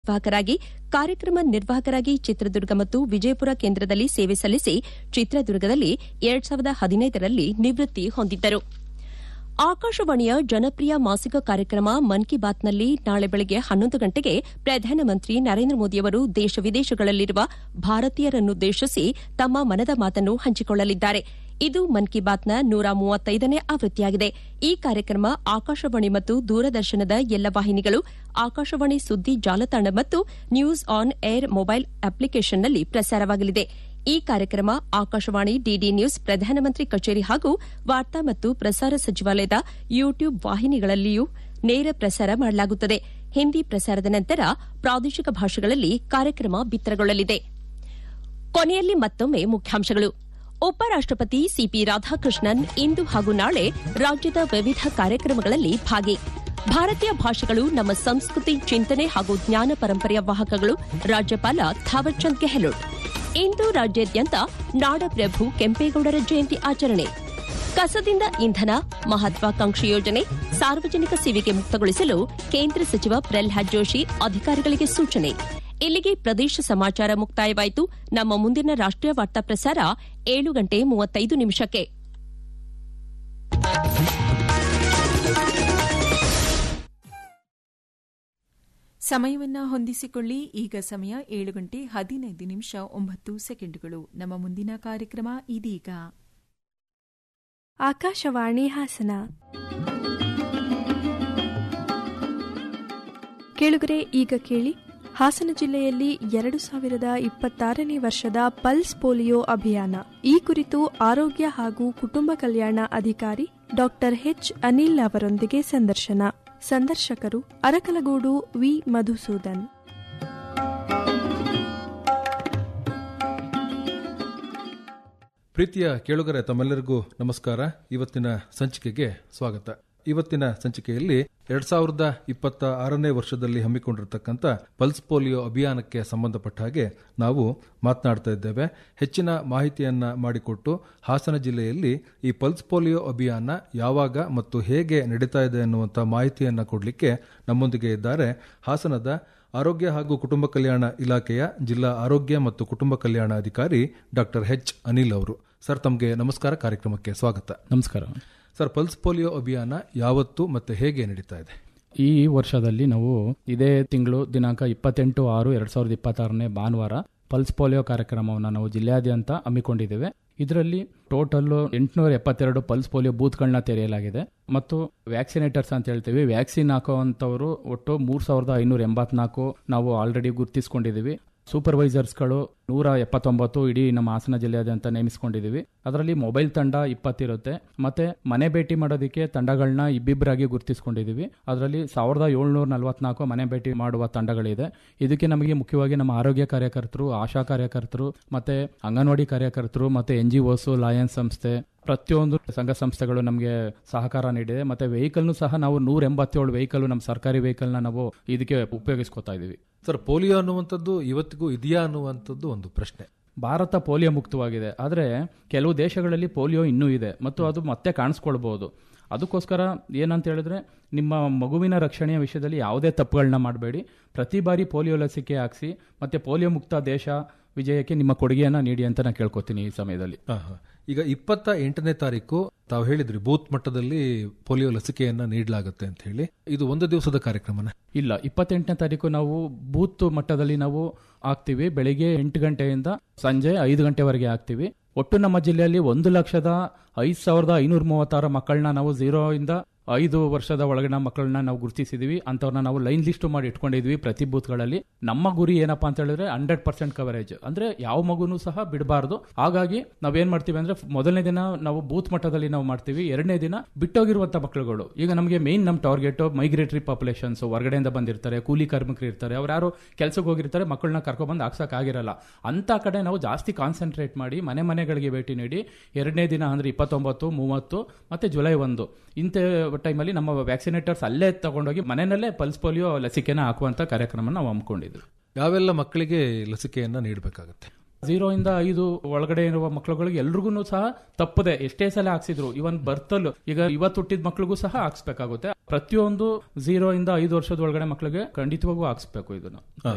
ನಿರ್ವಾಹಕರಾಗಿ ಕಾರ್ಯಕ್ರಮ ನಿರ್ವಾಹಕರಾಗಿ ಚಿತ್ರದುರ್ಗ ಮತ್ತು ವಿಜಯಪುರ ಕೇಂದ್ರದಲ್ಲಿ ಸೇವೆ ಸಲ್ಲಿಸಿ ಚಿತ್ರದುರ್ಗದಲ್ಲಿ ಎರಡ್ ಸಾವಿರದ ಹದಿನೈದರಲ್ಲಿ ನಿವೃತ್ತಿ ಹೊಂದಿದ್ದರು ಆಕಾಶವಾಣಿಯ ಜನಪ್ರಿಯ ಮಾಸಿಕ ಕಾರ್ಯಕ್ರಮ ಮನ್ ಕಿ ಬಾತ್ನಲ್ಲಿ ನಾಳೆ ಬೆಳಗ್ಗೆ ಹನ್ನೊಂದು ಗಂಟೆಗೆ ಪ್ರಧಾನಮಂತ್ರಿ ನರೇಂದ್ರ ಮೋದಿಯವರು ದೇಶ ವಿದೇಶಗಳಲ್ಲಿರುವ ಭಾರತೀಯರನ್ನುದ್ದೇಶಿಸಿ ತಮ್ಮ ಮನದ ಮಾತನ್ನು ಹಂಚಿಕೊಳ್ಳಲಿದ್ದಾರೆ ಇದು ಮನ್ ಕಿ ಬಾತ್ನ ನೂರ ಮೂವತ್ತೈದನೇ ಆವೃತ್ತಿಯಾಗಿದೆ ಈ ಕಾರ್ಯಕ್ರಮ ಆಕಾಶವಾಣಿ ಮತ್ತು ದೂರದರ್ಶನದ ಎಲ್ಲ ವಾಹಿನಿಗಳು ಆಕಾಶವಾಣಿ ಸುದ್ದಿ ಜಾಲತಾಣ ಮತ್ತು ನ್ಯೂಸ್ ಆನ್ ಏರ್ ಮೊಬೈಲ್ ಅಪ್ಲಿಕೇಷನ್ನಲ್ಲಿ ಪ್ರಸಾರವಾಗಲಿದೆ ಈ ಕಾರ್ಯಕ್ರಮ ಆಕಾಶವಾಣಿ ಡಿಡಿ ನ್ಯೂಸ್ ಪ್ರಧಾನಮಂತ್ರಿ ಕಚೇರಿ ಹಾಗೂ ವಾರ್ತಾ ಮತ್ತು ಪ್ರಸಾರ ಸಚಿವಾಲಯದ ಯೂಟ್ಯೂಬ್ ವಾಹಿನಿಗಳಲ್ಲಿಯೂ ನೇರ ಪ್ರಸಾರ ಮಾಡಲಾಗುತ್ತದೆ ಹಿಂದಿ ಪ್ರಸಾರದ ನಂತರ ಪ್ರಾದೇಶಿಕ ಭಾಷೆಗಳಲ್ಲಿ ಕಾರ್ಯಕ್ರಮ ಬಿತ್ತರಗೊಳ್ಳಲಿದೆ ಕೊನೆಯಲ್ಲಿ ಮತ್ತೊಮ್ಮೆ ಮುಖ್ಯಾಂಶಗಳು ಉಪರಾಷ್ಟಪತಿ ಸಿಪಿ ರಾಧಾಕೃಷ್ಣನ್ ಇಂದು ಹಾಗೂ ನಾಳೆ ರಾಜ್ಯದ ವಿವಿಧ ಕಾರ್ಯಕ್ರಮಗಳಲ್ಲಿ ಭಾಗಿ ಭಾರತೀಯ ಭಾಷೆಗಳು ನಮ್ಮ ಸಂಸ್ಕೃತಿ ಚಿಂತನೆ ಹಾಗೂ ಜ್ಞಾನ ಪರಂಪರೆಯ ವಾಹಕಗಳು ರಾಜ್ಯಪಾಲ ಥಾವರ್ಚಂದ್ ಗೆಹ್ಲೋಟ್ ಇಂದು ರಾಜ್ಯಾದ್ಯಂತ ನಾಡಪ್ರಭು ಕೆಂಪೇಗೌಡರ ಜಯಂತಿ ಆಚರಣೆ ಕಸದಿಂದ ಇಂಧನ ಮಹತ್ವಾಕಾಂಕ್ಷಿ ಯೋಜನೆ ಸಾರ್ವಜನಿಕ ಸೇವೆಗೆ ಮುಕ್ತಗೊಳಿಸಲು ಕೇಂದ್ರ ಸಚಿವ ಪ್ರಲ್ಹಾದ್ ಜೋಶಿ ಅಧಿಕಾರಿಗಳಿಗೆ ಸೂಚನೆ ಇಲ್ಲಿಗೆ ಪ್ರದೇಶ ಸಮಾಚಾರ ಮುಕ್ತಾಯವಾಯಿತು ನಮ್ಮ ಮುಂದಿನ ರಾಷ್ಟೀಯ ವಾರ್ತಾ ಪ್ರಸಾರ ಏಳು ಗಂಟೆ ಮೂವತ್ತೈದು ನಿಮಿಷಕ್ಕೆ ಸಮಯವನ್ನ ಹೊಂದಿಸಿಕೊಳ್ಳಿ ಈಗ ಸಮಯ ಏಳು ಗಂಟೆ ಹದಿನೈದು ನಿಮಿಷ ಒಂಬತ್ತು ಸೆಕೆಂಡುಗಳು ನಮ್ಮ ಮುಂದಿನ ಕಾರ್ಯಕ್ರಮ ಇದೀಗ ಆಕಾಶವಾಣಿ ಹಾಸನ ಕೇಳುಗರೆ ಈಗ ಕೇಳಿ ಹಾಸನ ಜಿಲ್ಲೆಯಲ್ಲಿ ಎರಡು ಸಾವಿರದ ಇಪ್ಪತ್ತಾರನೇ ವರ್ಷದ ಪಲ್ಸ್ ಪೋಲಿಯೋ ಅಭಿಯಾನ ಈ ಕುರಿತು ಆರೋಗ್ಯ ಹಾಗೂ ಕುಟುಂಬ ಕಲ್ಯಾಣ ಅಧಿಕಾರಿ ಡಾಕ್ಟರ್ ಎಚ್ ಅನಿಲ್ ಅವರೊಂದಿಗೆ ಸಂದರ್ಶನ ಸಂದರ್ಶಕರು ಅರಕಲಗೂಡು ವಿ ಮಧುಸೂದನ್ ಪ್ರೀತಿಯ ಕೇಳುಗರೆ ತಮ್ಮೆಲ್ಲರಿಗೂ ನಮಸ್ಕಾರ ಇವತ್ತಿನ ಸಂಚಿಕೆಗೆ ಸ್ವಾಗತ ಇವತ್ತಿನ ಸಂಚಿಕೆಯಲ್ಲಿ ಎರಡ್ ಸಾವಿರದ ಇಪ್ಪತ್ತ ಆರನೇ ವರ್ಷದಲ್ಲಿ ಹಮ್ಮಿಕೊಂಡಿರತಕ್ಕಂಥ ಪಲ್ಸ್ ಪೋಲಿಯೋ ಅಭಿಯಾನಕ್ಕೆ ಸಂಬಂಧಪಟ್ಟ ಹಾಗೆ ನಾವು ಮಾತನಾಡ್ತಾ ಇದ್ದೇವೆ ಹೆಚ್ಚಿನ ಮಾಹಿತಿಯನ್ನ ಮಾಡಿಕೊಟ್ಟು ಹಾಸನ ಜಿಲ್ಲೆಯಲ್ಲಿ ಈ ಪಲ್ಸ್ ಪೋಲಿಯೋ ಅಭಿಯಾನ ಯಾವಾಗ ಮತ್ತು ಹೇಗೆ ನಡೀತಾ ಇದೆ ಅನ್ನುವಂಥ ಮಾಹಿತಿಯನ್ನ ಕೊಡಲಿಕ್ಕೆ ನಮ್ಮೊಂದಿಗೆ ಇದ್ದಾರೆ ಹಾಸನದ ಆರೋಗ್ಯ ಹಾಗೂ ಕುಟುಂಬ ಕಲ್ಯಾಣ ಇಲಾಖೆಯ ಜಿಲ್ಲಾ ಆರೋಗ್ಯ ಮತ್ತು ಕುಟುಂಬ ಕಲ್ಯಾಣ ಅಧಿಕಾರಿ ಡಾಕ್ಟರ್ ಎಚ್ ಅನಿಲ್ ಅವರು ಸರ್ ತಮಗೆ ನಮಸ್ಕಾರ ಕಾರ್ಯಕ್ರಮಕ್ಕೆ ಸ್ವಾಗತ ನಮಸ್ಕಾರ ಸರ್ ಪಲ್ಸ್ ಪೋಲಿಯೋ ಅಭಿಯಾನ ಯಾವತ್ತು ಮತ್ತೆ ಹೇಗೆ ನಡೀತಾ ಇದೆ ಈ ವರ್ಷದಲ್ಲಿ ನಾವು ಇದೇ ತಿಂಗಳು ದಿನಾಂಕ ಇಪ್ಪತ್ತೆಂಟು ಆರು ಎರಡ್ ಸಾವಿರದ ಇಪ್ಪತ್ತಾರನೇ ಭಾನುವಾರ ಪಲ್ಸ್ ಪೋಲಿಯೋ ಕಾರ್ಯಕ್ರಮವನ್ನು ನಾವು ಜಿಲ್ಲೆಯಾದ್ಯಂತ ಹಮ್ಮಿಕೊಂಡಿದ್ದೇವೆ ಇದರಲ್ಲಿ ಟೋಟಲ್ ಎಂಟುನೂರ ಎಪ್ಪತ್ತೆರಡು ಪಲ್ಸ್ ಪೋಲಿಯೋ ಬೂತ್ಗಳನ್ನ ತೆರೆಯಲಾಗಿದೆ ಮತ್ತು ವ್ಯಾಕ್ಸಿನೇಟರ್ಸ್ ಅಂತ ಹೇಳ್ತೀವಿ ವ್ಯಾಕ್ಸಿನ್ ಹಾಕುವಂತವರು ಒಟ್ಟು ಮೂರ್ ಸಾವಿರದ ಐನೂರ ಎಂಬತ್ನಾಲ್ಕು ನಾವು ಆಲ್ರೆಡಿ ಗುರುತಿಸಿಕೊಂಡಿದ್ದೀವಿ ಸೂಪರ್ವೈಸರ್ಸ್ಗಳು ನೂರ ಎಪ್ಪತ್ತೊಂಬತ್ತು ಇಡೀ ನಮ್ಮ ಹಾಸನ ಜಿಲ್ಲೆಯಾದ್ಯಂತ ನೇಮಿಸಿಕೊಂಡಿದ್ದೀವಿ ಅದರಲ್ಲಿ ಮೊಬೈಲ್ ತಂಡ ಇಪ್ಪತ್ತಿರುತ್ತೆ ಮತ್ತೆ ಮನೆ ಭೇಟಿ ಮಾಡೋದಕ್ಕೆ ತಂಡಗಳನ್ನ ಇಬ್ಬಿಬ್ಬರಾಗಿ ಗುರುತಿಸಿಕೊಂಡಿದ್ದೀವಿ ಅದರಲ್ಲಿ ಸಾವಿರದ ಏಳ್ನೂರ ನಲವತ್ನಾಲ್ಕು ಮನೆ ಭೇಟಿ ಮಾಡುವ ತಂಡಗಳಿದೆ ಇದಕ್ಕೆ ನಮಗೆ ಮುಖ್ಯವಾಗಿ ನಮ್ಮ ಆರೋಗ್ಯ ಕಾರ್ಯಕರ್ತರು ಆಶಾ ಕಾರ್ಯಕರ್ತರು ಮತ್ತೆ ಅಂಗನವಾಡಿ ಕಾರ್ಯಕರ್ತರು ಮತ್ತೆ ಎನ್ ಜಿ ಒಸ್ ಲಯನ್ಸ್ ಸಂಸ್ಥೆ ಪ್ರತಿಯೊಂದು ಸಂಘ ಸಂಸ್ಥೆಗಳು ನಮಗೆ ಸಹಕಾರ ನೀಡಿದೆ ಮತ್ತೆ ವೆಹಿಕಲ್ನು ಸಹ ನಾವು ನೂರ ಎಂಬತ್ತೇಳು ವೆಹಿಕಲ್ ನಮ್ಮ ಸರ್ಕಾರಿ ವೆಹಿಕಲ್ನ ನಾವು ಇದಕ್ಕೆ ಉಪಯೋಗಿಸ್ಕೊತಾ ಇದೀವಿ ಸರ್ ಪೋಲಿಯೋ ಅನ್ನುವಂಥದ್ದು ಇವತ್ತಿಗೂ ಇದೆಯಾ ಅನ್ನುವಂಥದ್ದು ಒಂದು ಪ್ರಶ್ನೆ ಭಾರತ ಪೋಲಿಯೋ ಮುಕ್ತವಾಗಿದೆ ಆದರೆ ಕೆಲವು ದೇಶಗಳಲ್ಲಿ ಪೋಲಿಯೋ ಇನ್ನೂ ಇದೆ ಮತ್ತು ಅದು ಮತ್ತೆ ಕಾಣಿಸ್ಕೊಳ್ಬಹುದು ಅದಕ್ಕೋಸ್ಕರ ಏನಂತ ಹೇಳಿದ್ರೆ ನಿಮ್ಮ ಮಗುವಿನ ರಕ್ಷಣೆಯ ವಿಷಯದಲ್ಲಿ ಯಾವುದೇ ತಪ್ಪುಗಳನ್ನ ಮಾಡಬೇಡಿ ಪ್ರತಿ ಬಾರಿ ಪೋಲಿಯೋ ಲಸಿಕೆ ಹಾಕ್ಸಿ ಮತ್ತೆ ಪೋಲಿಯೋ ಮುಕ್ತ ದೇಶ ವಿಜಯಕ್ಕೆ ನಿಮ್ಮ ಕೊಡುಗೆಯನ್ನ ನೀಡಿ ಅಂತ ನಾನು ಕೇಳ್ಕೊತೀನಿ ಈ ಸಮಯದಲ್ಲಿ ಹಾ, ಹಾ. ಈಗ ಇಪ್ಪತ್ತ ಎಂಟನೇ ತಾರೀಕು ತಾವು ಹೇಳಿದ್ರಿ ಬೂತ್ ಮಟ್ಟದಲ್ಲಿ ಪೋಲಿಯೋ ಲಸಿಕೆಯನ್ನ ನೀಡಲಾಗುತ್ತೆ ಅಂತ ಹೇಳಿ ಇದು ಒಂದು ದಿವಸದ ಕಾರ್ಯಕ್ರಮನ ಇಲ್ಲ ಇಪ್ಪತ್ತೆಂಟನೇ ತಾರೀಕು ನಾವು ಬೂತ್ ಮಟ್ಟದಲ್ಲಿ ನಾವು ಆಗ್ತೀವಿ ಬೆಳಿಗ್ಗೆ ಎಂಟು ಗಂಟೆಯಿಂದ ಸಂಜೆ ಐದು ಗಂಟೆವರೆಗೆ ಆಗ್ತೀವಿ ಒಟ್ಟು ನಮ್ಮ ಜಿಲ್ಲೆಯಲ್ಲಿ ಒಂದು ಲಕ್ಷದ ಐದು ಸಾವಿರದ ಐನೂರ ಮೂವತ್ತಾರು ಮಕ್ಕಳನ್ನ ನಾವು ಝೀರೋ ಇಂದ ಐದು ವರ್ಷದ ಒಳಗಿನ ಮಕ್ಕಳನ್ನ ನಾವು ಗುರುತಿಸಿದೀವಿ ಅಂತವ್ರನ್ನ ನಾವು ಲೈನ್ ಲಿಸ್ಟ್ ಮಾಡಿ ಇಟ್ಕೊಂಡಿದ್ವಿ ಪ್ರತಿ ಬೂತ್ಗಳಲ್ಲಿ ನಮ್ಮ ಗುರಿ ಏನಪ್ಪಾ ಅಂತ ಹೇಳಿದ್ರೆ ಹಂಡ್ರೆಡ್ ಪರ್ಸೆಂಟ್ ಕವರೇಜ್ ಅಂದ್ರೆ ಯಾವ ಮಗುನು ಸಹ ಬಿಡಬಾರ್ದು ಹಾಗಾಗಿ ನಾವೇನ್ ಮಾಡ್ತೀವಿ ಅಂದ್ರೆ ಮೊದಲನೇ ದಿನ ನಾವು ಬೂತ್ ಮಟ್ಟದಲ್ಲಿ ನಾವು ಮಾಡ್ತೀವಿ ಎರಡನೇ ದಿನ ಬಿಟ್ಟೋಗಿರುವಂತ ಮಕ್ಕಳುಗಳು ಈಗ ನಮಗೆ ಮೇನ್ ನಮ್ಮ ಟಾರ್ಗೆಟ್ ಮೈಗ್ರೇಟರಿ ಪಾಪ್ಯುಲೇಷನ್ಸ್ ಹೊರಗಡೆಯಿಂದ ಬಂದಿರ್ತಾರೆ ಕೂಲಿ ಕಾರ್ಮಿಕರು ಇರ್ತಾರೆ ಅವ್ರು ಯಾರು ಕೆಲ್ಸಕ್ಕೆ ಹೋಗಿರ್ತಾರೆ ಮಕ್ಕಳನ್ನ ಕರ್ಕೊಂಡ್ಬಂದು ಹಾಕ್ಸಕ್ ಆಗಿರಲ್ಲ ಅಂತ ಕಡೆ ನಾವು ಜಾಸ್ತಿ ಕಾನ್ಸಂಟ್ರೇಟ್ ಮಾಡಿ ಮನೆ ಮನೆಗಳಿಗೆ ಭೇಟಿ ನೀಡಿ ಎರಡನೇ ದಿನ ಅಂದ್ರೆ ಇಪ್ಪತ್ತೊಂಬತ್ತು ಮೂವತ್ತು ಮತ್ತೆ ಜುಲೈ ಒಂದು ಇಂಥ ಟೈಮಲ್ಲಿ ನಮ್ಮ ವ್ಯಾಕ್ಸಿನೇಟರ್ಸ್ ಅಲ್ಲೇ ತಗೊಂಡೋಗಿ ಮನೆಯಲ್ಲೇ ಪಲ್ಸ್ ಪೋಲಿಯೋ ಲಸಿಕೆನ ಹಾಕುವಂತ ಕಾರ್ಯಕ್ರಮ ನಾವು ಹಮ್ಮಿಕೊಂಡಿದ್ವಿ ಯಾವೆಲ್ಲ ಮಕ್ಕಳಿಗೆ ಲಸಿಕೆಯನ್ನ ನೀಡಬೇಕಾಗತ್ತೆ ಝೀರೋ ಇಂದ ಐದು ಒಳಗಡೆ ಇರುವ ಮಕ್ಕಳುಗಳಿಗೆ ಎಲ್ರಿಗೂ ಸಹ ತಪ್ಪದೆ ಎಷ್ಟೇ ಸಲ ಹಾಕ್ಸಿದ್ರು ಇವನ್ ಬರ್ತಲ್ ಈಗ ಇವತ್ತು ಹುಟ್ಟಿದ ಮಕ್ಳಿಗೂ ಸಹ ಹಾಕ್ಸ್ಬೇಕಾಗುತ್ತೆ ಪ್ರತಿಯೊಂದು ಝೀರೋ ಇಂದ ಐದು ವರ್ಷದ ಒಳಗಡೆ ಮಕ್ಕಳಿಗೆ ಖಂಡಿತವಾಗೂ ಹಾಕ್ಸ್ಬೇಕು ಇದನ್ನ ಹಾ,